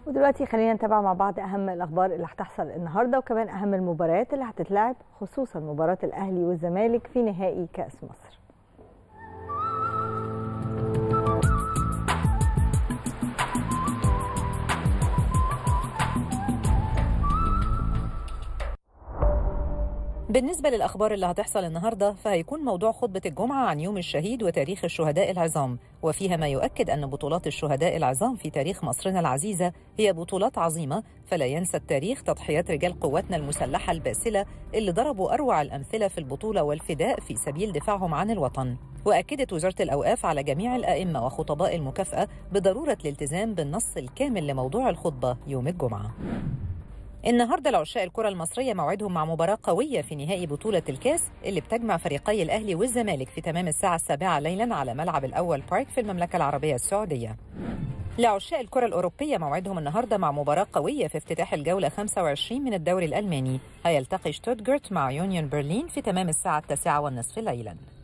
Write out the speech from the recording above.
ودلوقتي خلينا نتابع مع بعض اهم الاخبار اللي هتحصل النهارده وكمان اهم المباريات اللي هتتلعب خصوصا مباراه الاهلي والزمالك في نهائي كاس مصر بالنسبة للأخبار اللي هتحصل النهاردة فهيكون موضوع خطبة الجمعة عن يوم الشهيد وتاريخ الشهداء العظام وفيها ما يؤكد أن بطولات الشهداء العظام في تاريخ مصرنا العزيزة هي بطولات عظيمة فلا ينسى التاريخ تضحيات رجال قواتنا المسلحة الباسلة اللي ضربوا أروع الأمثلة في البطولة والفداء في سبيل دفاعهم عن الوطن وأكدت وزارة الأوقاف على جميع الأئمة وخطباء المكافأة بضرورة الالتزام بالنص الكامل لموضوع الخطبة يوم الجمعة النهارده لعشاق الكرة المصرية موعدهم مع مباراة قوية في نهائي بطولة الكاس اللي بتجمع فريقي الأهلي والزمالك في تمام الساعة السابعة ليلا على ملعب الأول بارك في المملكة العربية السعودية. لعشاق الكرة الأوروبية موعدهم النهارده مع مباراة قوية في افتتاح الجولة 25 من الدوري الألماني، هيلتقي شتوتغارت مع يونيون برلين في تمام الساعة التاسعة والنصف ليلا.